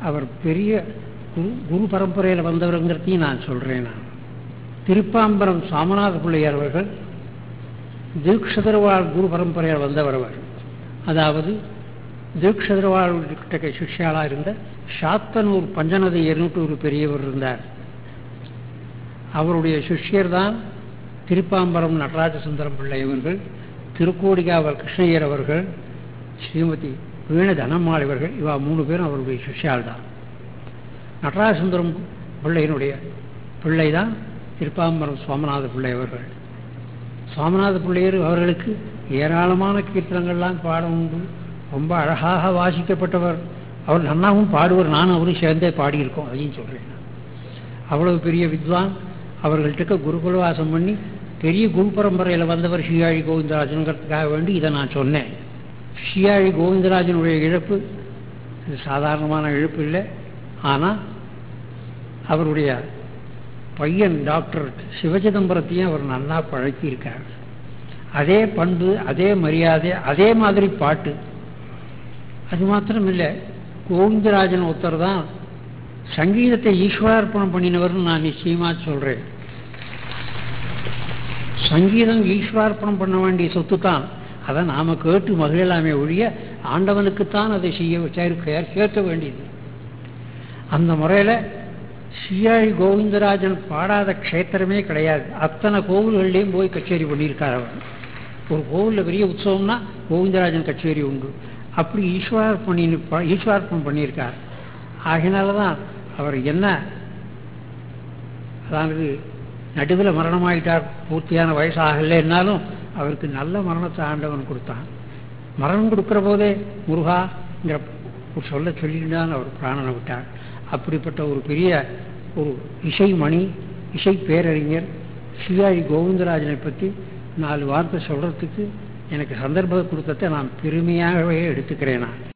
அவர் பெரிய குரு குரு பரம்பரையில் வந்தவருங்கிறதையும் நான் சொல்கிறேன் நான் திருப்பாம்பரம் சாமநாத பிள்ளையார் அவர்கள் தீக்ஷதர்வாள் குரு பரம்பரையில் வந்தவர் அவர் அதாவது தீக்ஷதர்வாள் கிட்ட சிஷ்யாளாக இருந்த சாத்தனூர் பஞ்சநதி இருநூற்றூர் பெரியவர் இருந்தார் அவருடைய சிஷ்யர் தான் திருப்பாம்பரம் நடராஜ சுந்தரம் பிள்ளை அவர்கள் திருக்கோடிகாவல் கிருஷ்ணய்யர் அவர்கள் ஸ்ரீமதி வீண தனம்மாள் இவர்கள் இவா மூணு பேரும் அவருடைய சிஷ்யால் தான் நடராஜ சுந்தரம் பிள்ளையினுடைய பிள்ளை தான் திருப்பாம்பரம் சுவாமிநாத பிள்ளை அவர்கள் சுவாமிநாத பிள்ளையர் அவர்களுக்கு ஏராளமான கீர்த்தனங்கள்லாம் பாட உண்டு ரொம்ப அழகாக வாசிக்கப்பட்டவர் அவர் நன்னாவும் பாடுவர் நானும் அவரும் சேர்ந்தே பாடியிருக்கோம் அதையும் சொல்கிறேன் அவ்வளவு பெரிய வித்வான் அவர்கள்ட்ட குருகுலவாசம் பண்ணி பெரிய குரு பரம்பரையில் வந்தவர் ஸ்ரீயாழி கோவிந்தராஜனுங்கிறதுக்காக வேண்டி இதை நான் சொன்னேன் ஸ்ரீயாழி கோவிந்தராஜனுடைய இழப்பு இது சாதாரணமான இழப்பு இல்லை ஆனால் அவருடைய பையன் டாக்டர் சிவச்சிதம்பரத்தையும் அவர் நல்லா பழக்கியிருக்கார் அதே பண்பு அதே மரியாதை அதே மாதிரி பாட்டு அது மாத்திரம் இல்லை கோவிந்தராஜன் ஒருத்தர் தான் சங்கீதத்தை ஈஸ்வரார்ப்பணம் பண்ணினவர்னு நான் நிச்சயமா சொல்றேன் சங்கீதம் ஈஸ்வரார்ப்பணம் பண்ண வேண்டிய சொத்து தான் அதை நாம கேட்டு மகிழலாமே ஒழிய ஆண்டவனுக்குத்தான் அதை செய்ய சேர்க்க சேர்க்க வேண்டியது அந்த முறையில் ஸ்ரீயாழி கோவிந்தராஜன் பாடாத க்ஷேத்திரமே கிடையாது அத்தனை கோவில்கள்லேயும் போய் கச்சேரி பண்ணியிருக்கார் அவர் ஒரு கோவிலில் பெரிய உற்சவம்னா கோவிந்தராஜன் கச்சேரி உண்டு அப்படி ஈஸ்வரார்ப்பணி ஈஸ்வரார்ப்பணம் பண்ணியிருக்கார் ஆகினால தான் அவர் என்ன அதாவது நடுவில் மரணமாயிட்டார் பூர்த்தியான வயசு ஆகலைன்னாலும் அவருக்கு நல்ல மரணத்தை ஆண்டவன் கொடுத்தான் மரணம் கொடுக்குற போதே முருகாங்கிற ஒரு சொல்ல சொல்லிட்டு அவர் பிராணனை விட்டார் அப்படிப்பட்ட ஒரு பெரிய ஒரு இசை மணி இசை பேரறிஞர் சிவாஜி கோவிந்தராஜனை பற்றி நாலு வார்த்தை சொல்கிறதுக்கு எனக்கு சந்தர்ப்பம் கொடுத்ததை நான் பெருமையாகவே எடுத்துக்கிறேன் நான்